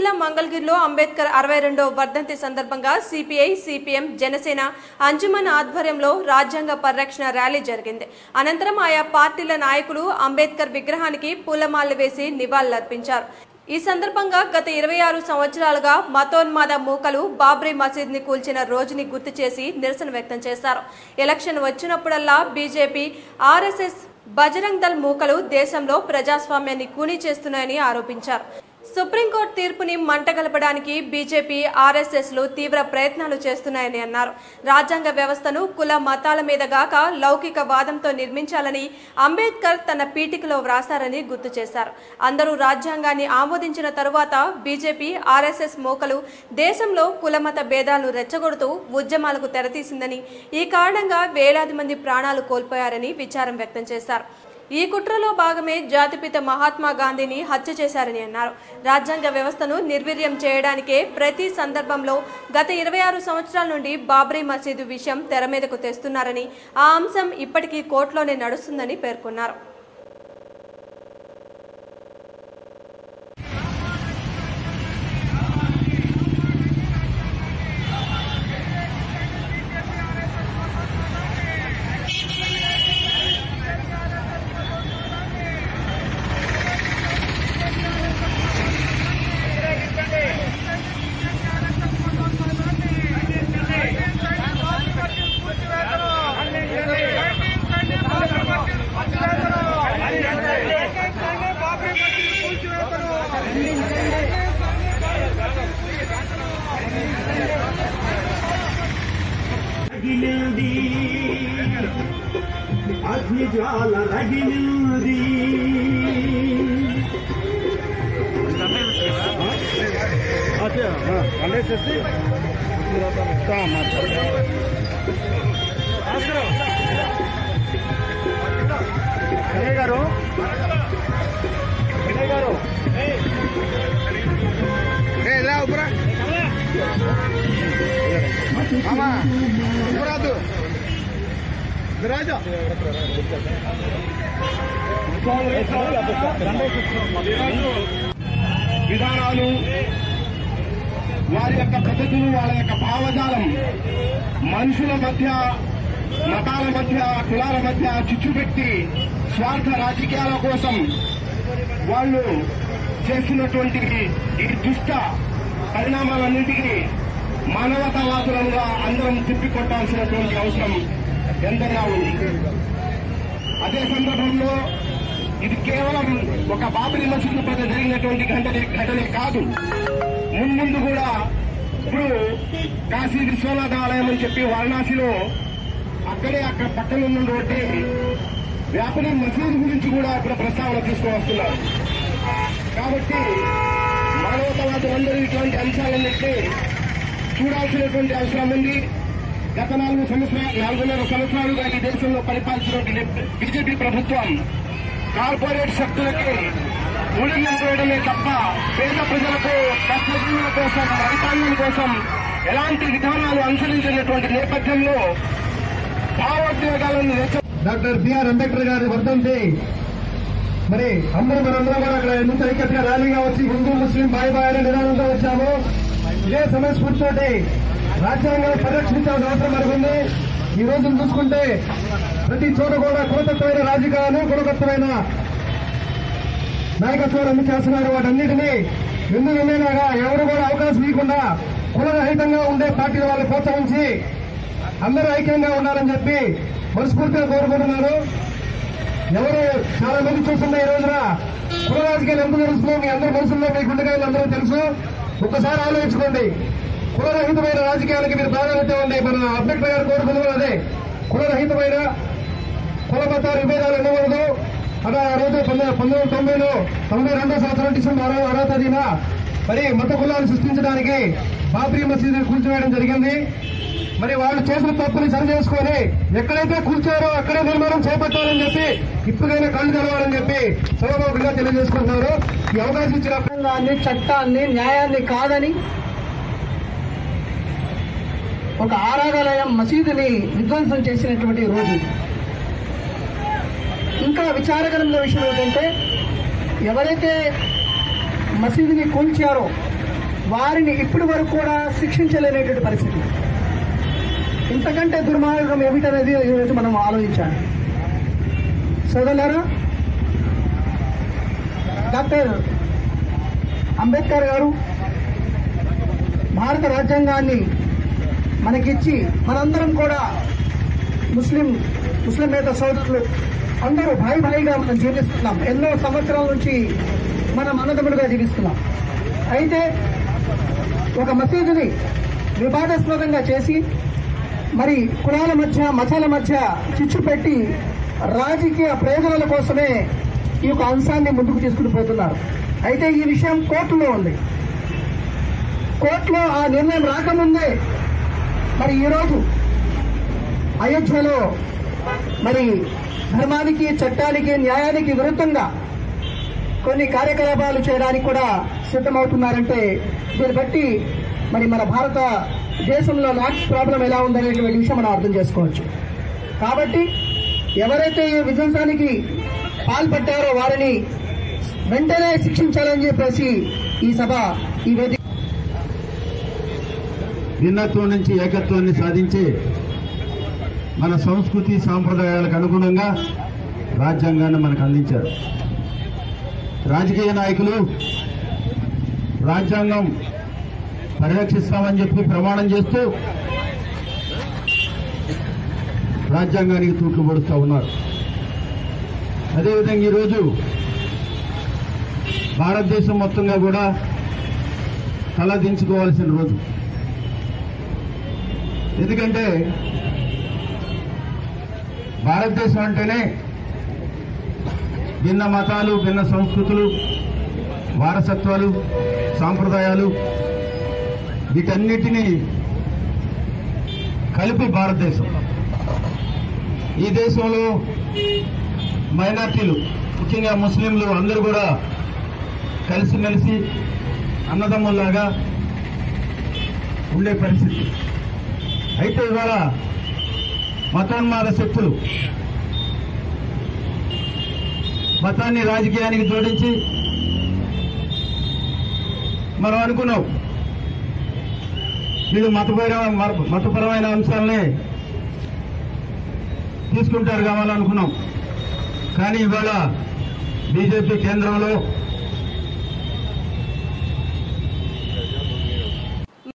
జిల్లా మంగళగిరిలో అంబేద్కర్ అరవై రెండో వర్ధంతి సందర్భంగా సిపిఐ సిపిఎం జనసేన అంజుమన్ ఆధ్వర్యంలో రాజ్యాంగ పరిరక్షణ ర్యాలీ జరిగింది అనంతరం ఆయా పార్టీల నాయకులు అంబేద్కర్ విగ్రహానికి పూలమాలలు వేసి నివాళులర్పించారు ఈ సందర్భంగా గత ఇరవై ఆరు సంవత్సరాలుగా మతోన్మాద మూకలు బాబ్రీ మసీద్ ని కూల్చిన రోజుని గుర్తు చేసి నిరసన వ్యక్తం చేశారు ఎలక్షన్ వచ్చినప్పుడల్లా బీజేపీ ఆర్ఎస్ఎస్ బజరంగ్ దళ్ మూకలు దేశంలో ప్రజాస్వామ్యాన్ని కూనీ చేస్తున్నాయని ఆరోపించారు సుప్రీంకోర్టు తీర్పుని మంటగలపడానికి బీజేపీ ఆర్ఎస్ఎస్లు తీవ్ర ప్రయత్నాలు చేస్తున్నాయని అన్నారు రాజ్యాంగ వ్యవస్థను కుల మతాల మీద గాక లౌకిక వాదంతో నిర్మించాలని అంబేద్కర్ తన పీఠికలో వ్రాసారని గుర్తు చేశారు అందరూ రాజ్యాంగాన్ని ఆమోదించిన తరువాత బీజేపీ ఆర్ఎస్ఎస్ మోకలు దేశంలో కులమత భేదాలను రెచ్చగొడుతూ ఉద్యమాలకు తెరతీసిందని ఈ కారణంగా వేలాది మంది ప్రాణాలు కోల్పోయారని విచారం వ్యక్తం చేశారు ఈ కుట్రలో భాగమే జాతిపిత మహాత్మా గాంధీని హత్య చేశారని అన్నారు రాజ్యాంగ వ్యవస్థను నిర్వీర్యం చేయడానికే ప్రతి సందర్భంలో గత ఇరవై ఆరు సంవత్సరాల నుండి బాబ్రీ మసీదు విషయం తెర మీదకు తెస్తున్నారని ఆ అంశం ఇప్పటికీ కోర్టులోనే నడుస్తుందని పేర్కొన్నారు రగిలింది అగ్ని జ్వాల రగిలింది గారు గారు మామా ఉపరాదు రాజా విధానాలు వారి యొక్క పద్ధతులు వాళ్ళ యొక్క భావజాలం మనుషుల మధ్య మతాల మధ్య కులాల మధ్య చిచ్చు పెట్టి స్వార్థ రాజకీయాల కోసం వాళ్ళు చేస్తున్నటువంటి ఈ దుష్ట పరిణామాలన్నింటినీ మానవతావాదులంగా అందరం తిప్పికొట్టాల్సినటువంటి అవసరం ఎంతైనా ఉంది అదే సందర్భంలో ఇది కేవలం ఒక బాబరి మసీదు పైన జరిగినటువంటి ఘటనే ఘటనే కాదు మున్ముందు కూడా ఇప్పుడు కాశీ విశ్వనాథ ఆలయం అని చెప్పి వారణాసిలో అక్కడే అక్కడ పక్కన ఉన్నటువంటి వ్యాపారి మసీదు గురించి కూడా ఇప్పుడు ప్రస్తావన తీసుకువస్తున్నారు కాబట్టి మానవతావాదులందరూ ఇటువంటి అంశాలన్నింటినీ చూడాల్సినటువంటి అవసరం ఉంది గత నాలుగు సంవత్సరాలు నాలుగున్నర సంవత్సరాలుగా ఈ దేశంలో పరిపాలించినటువంటి బీజేపీ ప్రభుత్వం కార్పొరేట్ శక్తులకి ఊడిగం చేయడమే తప్ప పేద ప్రజలకు కష్టజీవుల కోసం రైతాంగం కోసం ఎలాంటి విధానాలు అనుసరించినటువంటి నేపథ్యంలో భావోద్వేగాలను రెచ్చ డాక్టర్ బిఆర్ అంబేద్కర్ గారి వర్ధంతి మరి అందరూ మనందరం కూడా అక్కడ ఎంత ఐక్యతగా ర్యాలీగా వచ్చి హిందూ ముస్లిం బాయ్ బాయ్ అనే నినాదంతో వచ్చాము ఇదే సమయస్ఫూర్తితోటి రాజ్యాంగాన్ని పరిరక్షించాల్సిన అవసరం మనకు ఉంది ఈ రోజును చూసుకుంటే ప్రతి చోట కూడా కులతత్వమైన రాజకీయాలు కులతత్వమైన నాయకత్వాలు అన్ని చేస్తున్నారు వాటన్నిటినీ ఎందుకు వెళ్ళేలాగా ఎవరు కూడా అవకాశం ఇవ్వకుండా కులరహితంగా ఉండే పార్టీల వాళ్ళు ప్రోత్సహించి అందరూ ఐక్యంగా ఉండాలని చెప్పి మనస్ఫూర్తిగా కోరుకుంటున్నారు ఎవరు చాలా మంది చూస్తున్న ఈ రోజున కుల రాజకీయాలు ఎంత తెలుస్తున్నాయి మీ అందరి మనసుల్లో మీ గుండెకాయలు అందరూ తెలుసు ఒక్కసారి ఆలోచించుకోండి కులరహితమైన రాజకీయాలకి మీరు ప్రాధాన్యత ఇవ్వండి మన అంబేద్కర్ గారు కోరుకున్నది అదే కులరహితమైన కుల మతాల విభేదాలు ఉండకూడదు అలా ఆ రోజు పంతొమ్మిది పంతొమ్మిది వందల తొంభైలో తొంభై రెండో సంవత్సరం డిసెంబర్ ఆరో ఆరో తేదీన మరి మత కులాలు సృష్టించడానికి బాబ్రీ మసీదుని కూల్చివేయడం జరిగింది మరి వాళ్ళు చేసిన తప్పుని సరి చేసుకొని ఎక్కడైతే కూర్చారో అక్కడే నిర్మాణం చేపట్టాలని చెప్పి ఇప్పుడైనా కళ్ళు తెలవాలని చెప్పి సభాముఖంగా తెలియజేసుకుంటున్నారు ఈ అవకాశం ఇచ్చిన రాజ్యాంగాన్ని చట్టాన్ని న్యాయాన్ని కాదని ఒక ఆరాధనాలయం మసీదుని విధ్వంసం చేసినటువంటి రోజు ఇంకా విచారకరమైన విషయం ఏంటంటే ఎవరైతే మసీదుని కూల్చారో వారిని ఇప్పటి వరకు కూడా శిక్షించలేనటువంటి పరిస్థితి ఇంతకంటే దుర్మార్గం ఏమిటనేది ఈరోజు మనం ఆలోచించాలి సోదరులారా డాక్టర్ అంబేద్కర్ గారు భారత రాజ్యాంగాన్ని మనకిచ్చి మనందరం కూడా ముస్లిం ముస్లిమేతర సోదరులు అందరూ భాయి భాయిగా మనం జీవిస్తున్నాం ఎన్నో సంవత్సరాల నుంచి మనం అన్నదమ్ములుగా జీవిస్తున్నాం అయితే ఒక మసీదుని వివాదాస్పదంగా చేసి మరి కులాల మధ్య మతాల మధ్య చిచ్చు పెట్టి రాజకీయ ప్రయోజనాల కోసమే ఈ యొక్క అంశాన్ని ముందుకు తీసుకుని పోతున్నారు అయితే ఈ విషయం కోర్టులో ఉంది కోర్టులో ఆ నిర్ణయం రాకముందే మరి ఈరోజు అయోధ్యలో మరి ధర్మానికి చట్టానికి న్యాయానికి విరుద్ధంగా కొన్ని కార్యకలాపాలు చేయడానికి కూడా సిద్ధమవుతున్నారంటే దీన్ని బట్టి మరి మన భారత దేశంలో లాక్స్ ప్రాబ్లం ఎలా ఉందనేటువంటి విషయం మనం అర్థం చేసుకోవచ్చు కాబట్టి ఎవరైతే ఈ విధ్వంసానికి పాల్పడ్డారో వారిని వెంటనే శిక్షించాలని చెప్పేసి ఈ సభ ఈ వేదిక భిన్నత్వం నుంచి ఏకత్వాన్ని సాధించి మన సంస్కృతి సాంప్రదాయాలకు అనుగుణంగా రాజ్యాంగాన్ని మనకు అందించారు రాజకీయ నాయకులు రాజ్యాంగం పరిరక్షిస్తామని చెప్పి ప్రమాణం చేస్తూ రాజ్యాంగానికి తూట్లు పడుతూ ఉన్నారు అదేవిధంగా ఈరోజు భారతదేశం మొత్తంగా కూడా తల దించుకోవాల్సిన రోజు ఎందుకంటే భారతదేశం అంటేనే భిన్న మతాలు భిన్న సంస్కృతులు వారసత్వాలు సాంప్రదాయాలు వీటన్నిటినీ కలిపి భారతదేశం ఈ దేశంలో మైనార్టీలు ముఖ్యంగా ముస్లింలు అందరూ కూడా కలిసిమెలిసి అన్నదమ్ముల్లాగా ఉండే పరిస్థితి అయితే ఇవాళ మతోన్మాద శక్తులు మతాన్ని రాజకీయానికి జోడించి మనం అనుకున్నాం వీళ్ళు మతపరమైన మతపరమైన అంశాలనే తీసుకుంటారు కావాలనుకున్నాం కానీ ఇవాళ బీజేపీ కేంద్రంలో